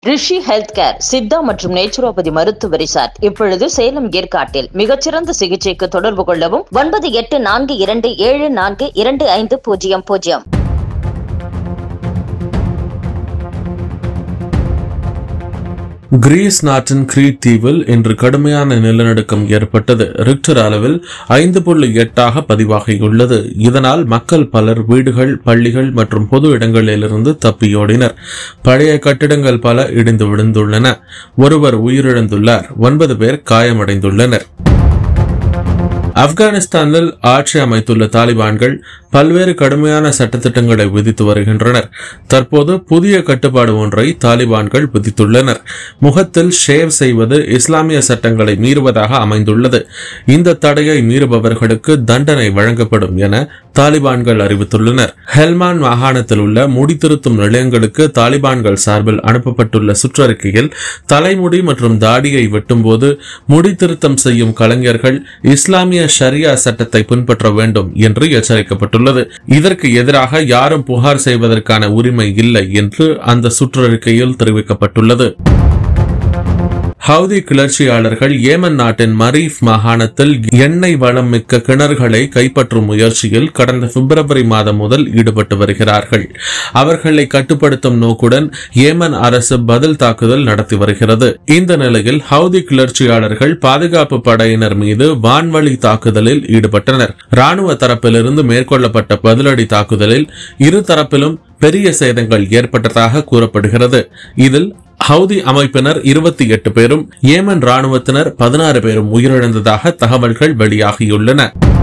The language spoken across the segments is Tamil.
ரிஷி ஹெல்த் கேர் சித்தா மற்றும் நேச்சுரோபதி மருத்துவ ரிசார்ட் இப்பொழுது சேலம் ஏற்காட்டில் மிகச்சிறந்த சிகிச்சைக்கு தொடர்பு கொள்ளவும் ஒன்பது எட்டு நான்கு இரண்டு ஏழு நான்கு இரண்டு ஐந்து பூஜ்ஜியம் பூஜ்ஜியம் கிரீஸ் நாட்டின் கிரீட் தீவில் இன்று கடுமையான நிலநடுக்கம் ஏற்பட்டது ரிக்டர் அளவில் ஐந்து புள்ளி எட்டாக பதிவாகியுள்ளது இதனால் மக்கள் பலர் வீடுகள் பள்ளிகள் மற்றும் பொது இடங்களிலிருந்து தப்பியோடினர் பழைய கட்டிடங்கள் பல இடிந்து விழுந்துள்ளன ஒருவர் உயிரிழந்துள்ளார் ஒன்பது பேர் காயமடைந்துள்ளனர் ஆப்கானிஸ்தானில் ஆட்சி அமைத்துள்ள தாலிபான்கள் பல்வேறு கடுமையான சட்டத்திட்டங்களை விதித்து வருகின்றனர் தற்போது புதிய கட்டுப்பாடு ஒன்றை தாலிபான்கள் விதித்துள்ளனர் முகத்தில் ஷேவ் செய்வது இஸ்லாமிய சட்டங்களை மீறுவதாக அமைந்துள்ளது இந்த தடையை மீறுபவர்களுக்கு தண்டனை வழங்கப்படும் என தாலிபான்கள் அறிவித்துள்ளனர் ஹெல்மான் மாகாணத்தில் உள்ள முடித்திருத்தும் நிலையங்களுக்கு தாலிபான்கள் சார்பில் அனுப்பப்பட்டுள்ள சுற்றறிக்கையில் தலைமுடி மற்றும் தாடியை வெட்டும்போது முடித்திருத்தம் செய்யும் கலைஞர்கள் இஸ்லாமிய ஷரியா சட்டத்தை பின்பற்ற வேண்டும் என்று எச்சரிக்கப்பட்டுள்ளது இதற்கு எதிராக யாரும் புகார் செய்வதற்கான உரிமை இல்லை என்று அந்த சுற்றறிக்கையில் தெரிவிக்கப்பட்டுள்ளது ஹவுதி கிளர்ச்சியாளர்கள் ஏமன் நாட்டின் மரீஃப் மாகாணத்தில் எண்ணெய் வளம் மிக்க கிணறுகளை கைப்பற்றும் முயற்சியில் கடந்த பிப்ரவரி மாதம் முதல் ஈடுபட்டு வருகிறார்கள் அவர்களை கட்டுப்படுத்தும் நோக்குடன் ஏமன் அரசு பதில் தாக்குதல் நடத்தி வருகிறது இந்த நிலையில் ஹவுதி கிளர்ச்சியாளர்கள் பாதுகாப்பு படையினர் மீது வான்வழி தாக்குதலில் ஈடுபட்டனர் ராணுவ தரப்பிலிருந்து மேற்கொள்ளப்பட்ட பதிலடி தாக்குதலில் இரு தரப்பிலும் பெரிய சேதங்கள் ஏற்பட்டதாக கூறப்படுகிறது இதில் ஹவுதி அமைப்பினர் இருபத்தி எட்டு பேரும் ஏமன் ராணுவத்தினர் பதினாறு பேரும் உயிரிழந்ததாக தகவல்கள் வெளியாகியுள்ளன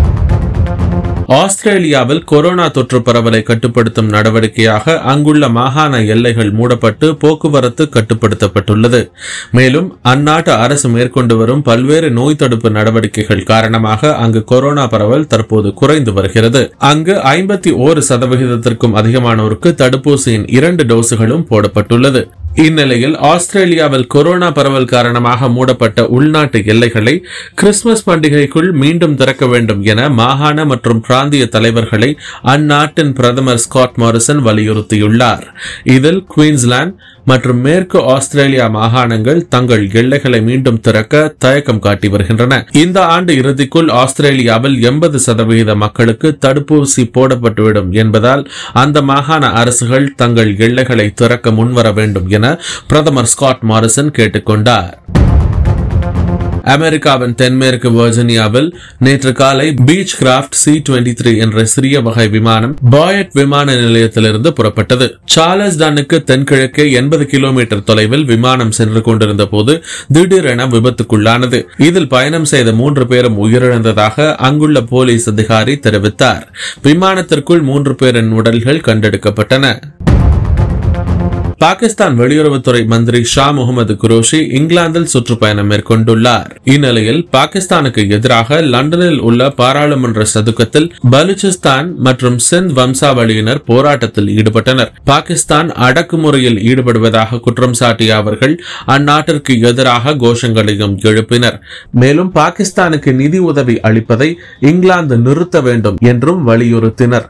ஆஸ்திரேலியாவில் கொரோனா தொற்று பரவலை கட்டுப்படுத்தும் நடவடிக்கையாக அங்குள்ள மாகாண எல்லைகள் மூடப்பட்டு போக்குவரத்து கட்டுப்படுத்தப்பட்டுள்ளது மேலும் அந்நாட்டு அரசு மேற்கொண்டு வரும் பல்வேறு நோய் தடுப்பு நடவடிக்கைகள் காரணமாக அங்கு கொரோனா பரவல் தற்போது குறைந்து வருகிறது அங்கு ஐம்பத்தி ஓரு சதவிகிதத்திற்கும் அதிகமானோருக்கு தடுப்பூசியின் இரண்டு டோஸுகளும் போடப்பட்டுள்ளது இந்நிலையில் ஆஸ்திரேலியாவில் கொரோனா பரவல் காரணமாக மூடப்பட்ட உள்நாட்டு எல்லைகளை கிறிஸ்துமஸ் பண்டிகைக்குள் மீண்டும் திறக்க வேண்டும் என மாகாண மற்றும் பிராந்திய தலைவர்களை அந்நாட்டின் பிரதமர் ஸ்காட் மாரிசன் வலியுறுத்தியுள்ளார் இதில் குயின்ஸ்லாந்து மற்றும் மேற்கு ஆஸ்திரேலியா மாகாணங்கள் தங்கள் எல்லைகளை மீண்டும் திறக்க தயக்கம் காட்டி வருகின்றன இந்த ஆண்டு இறுதிக்குள் ஆஸ்திரேலியாவில் எண்பது சதவிகித மக்களுக்கு தடுப்பூசி போடப்பட்டுவிடும் என்பதால் அந்த மாகாண அரசுகள் தங்கள் எல்லைகளை திறக்க முன்வர வேண்டும் என பிரதமர் ஸ்காட் மாரிசன் கேட்டுக்கொண்டார் அமெரிக்காவின் தென்மேற்கு வர்ஜினியாவில் நேற்று காலை Beechcraft C twenty three என்ற சிறிய வகை விமானம் பாயட் விமான நிலையத்திலிருந்து புறப்பட்டது சார்லஸ் டன்னுக்கு தென்கிழக்கே எண்பது கிலோமீட்டர் தொலைவில் விமானம் சென்று கொண்டிருந்த போது திடீரென விபத்துக்குள்ளானது இதில் பயணம் செய்த மூன்று பேரும் உயிரிழந்ததாக அங்குள்ள போலீஸ் அதிகாரி தெரிவித்தார் விமானத்திற்குள் மூன்று பேரின் உடல்கள் கண்டெடுக்கப்பட்டன பாகிஸ்தான் வெளியுறவுத்துறை மந்திரி ஷா முகமது குரோஷி இங்கிலாந்தில் சுற்றுப்பயணம் மேற்கொண்டுள்ளார் இந்நிலையில் பாகிஸ்தானுக்கு எதிராக லண்டனில் உள்ள பாராளுமன்ற சதுக்கத்தில் பலுச்சிஸ்தான் மற்றும் சிந்த் வம்சாவளியினர் போராட்டத்தில் ஈடுபட்டனர் பாகிஸ்தான் அடக்குமுறையில் ஈடுபடுவதாக குற்றம் சாட்டிய அவர்கள் அந்நாட்டிற்கு எதிராக கோஷங்களையும் எழுப்பினர் மேலும் பாகிஸ்தானுக்கு நிதி உதவி அளிப்பதை இங்கிலாந்து நிறுத்த வேண்டும் என்றும் வலியுறுத்தினர்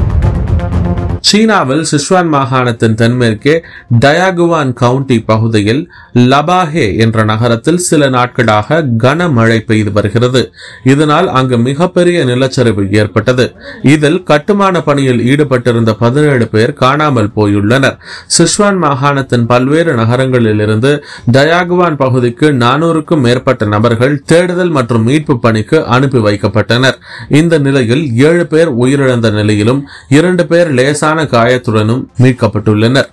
சீனாவில் சிஸ்வான் மாகாணத்தின் தென்மேற்கே டயாகுவான் கவுண்டி பகுதியில் லபாஹே என்ற நகரத்தில் சில நாட்களாக கனமழை பெய்து வருகிறது இதனால் அங்கு மிகப்பெரிய நிலச்சரிவு ஏற்பட்டது இதில் கட்டுமான பணியில் ஈடுபட்டிருந்த பதினேழு பேர் காணாமல் போயுள்ளனர் சிஸ்வான் மாகாணத்தின் பல்வேறு நகரங்களில் இருந்து டயாகுவான் பகுதிக்கு நானூறுக்கும் மேற்பட்ட நபர்கள் தேடுதல் மற்றும் மீட்பு பணிக்கு அனுப்பி வைக்கப்பட்டனர் இந்த நிலையில் ஏழு பேர் உயிரிழந்த நிலையிலும் இரண்டு பேர் லேசான காயத்துடனும் மீட்கப்பட்டுள்ளனர்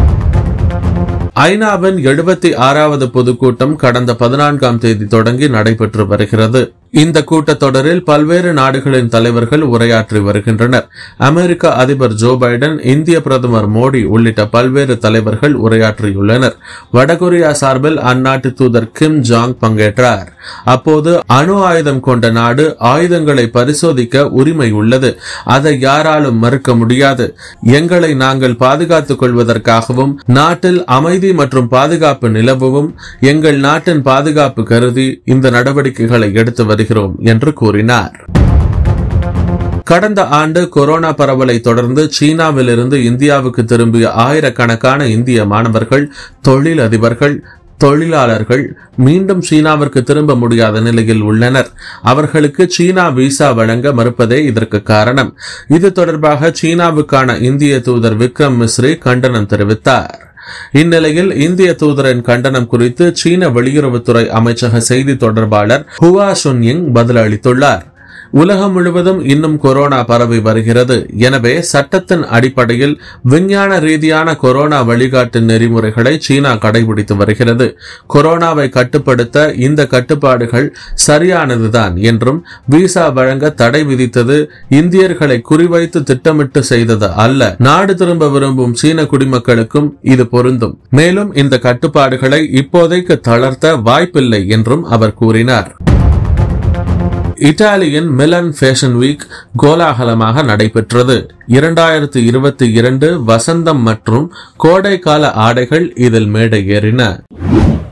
ஐநாவின் எழுபத்தி ஆறாவது பொதுக்கூட்டம் கடந்த பதினான்காம் தேதி தொடங்கி நடைபெற்று வருகிறது இந்த கூட்டத்தொடரில் பல்வேறு நாடுகளின் தலைவர்கள் உரையாற்றி வருகின்றனர் அமெரிக்க அதிபர் ஜோ பைடன் இந்திய பிரதமர் மோடி உள்ளிட்ட பல்வேறு தலைவர்கள் உரையாற்றியுள்ளனர் வடகொரியா சார்பில் அந்நாட்டு தூதர் கிம் ஜாங் பங்கேற்றார் அப்போது அணு ஆயுதம் கொண்ட நாடு ஆயுதங்களை பரிசோதிக்க உரிமை உள்ளது அதை யாராலும் மறுக்க முடியாது எங்களை நாங்கள் பாதுகாத்துக் கொள்வதற்காகவும் நாட்டில் அமைதி மற்றும் பாதுகாப்பு நிலவவும் எங்கள் நாட்டின் பாதுகாப்பு கருதி இந்த நடவடிக்கைகளை எடுத்து வருகிறோம் என்று கூறினார் கடந்த ஆண்டு கொரோனா பரவலை தொடர்ந்து சீனாவிலிருந்து இந்தியாவுக்கு திரும்பிய ஆயிரக்கணக்கான இந்திய மாணவர்கள் தொழில் அதிபர்கள் தொழிலாளர்கள் மீண்டும் சீனாவிற்கு திரும்ப முடியாத நிலையில் உள்ளனர் அவர்களுக்கு சீனா விசா வழங்க மறுப்பதே இதற்கு காரணம் இது தொடர்பாக சீனாவுக்கான இந்திய தூதர் விக்ரம் மிஸ்ரி கண்டனம் தெரிவித்தார் இந்நிலையில் இந்திய தூதரின் கண்டனம் குறித்து சீன வெளியுறவுத்துறை அமைச்சக செய்தி தொடர்பாளர் ஹுவா சுன்யிங் பதிலளித்துள்ளார் உலகம் முழுவதும் இன்னும் கொரோனா பரவி வருகிறது எனவே சட்டத்தின் அடிப்படையில் விஞ்ஞான ரீதியான கொரோனா வழிகாட்டு நெறிமுறைகளை சீனா கடைபிடித்து வருகிறது கொரோனாவை கட்டுப்படுத்த இந்த கட்டுப்பாடுகள் சரியானதுதான் என்றும் விசா வழங்க தடை விதித்தது இந்தியர்களை குறிவைத்து திட்டமிட்டு செய்தது அல்ல நாடு திரும்ப விரும்பும் சீன குடிமக்களுக்கும் இது பொருந்தும் மேலும் இந்த கட்டுப்பாடுகளை இப்போதைக்கு தளர்த்த வாய்ப்பில்லை என்றும் அவர் கூறினார் இத்தாலியின் மிலன் ஃபேஷன் வீக் கோலாகலமாக நடைபெற்றது இரண்டாயிரத்து இருபத்தி இரண்டு வசந்தம் மற்றும் கோடைக்கால ஆடைகள் இதில் மேடை ஏறின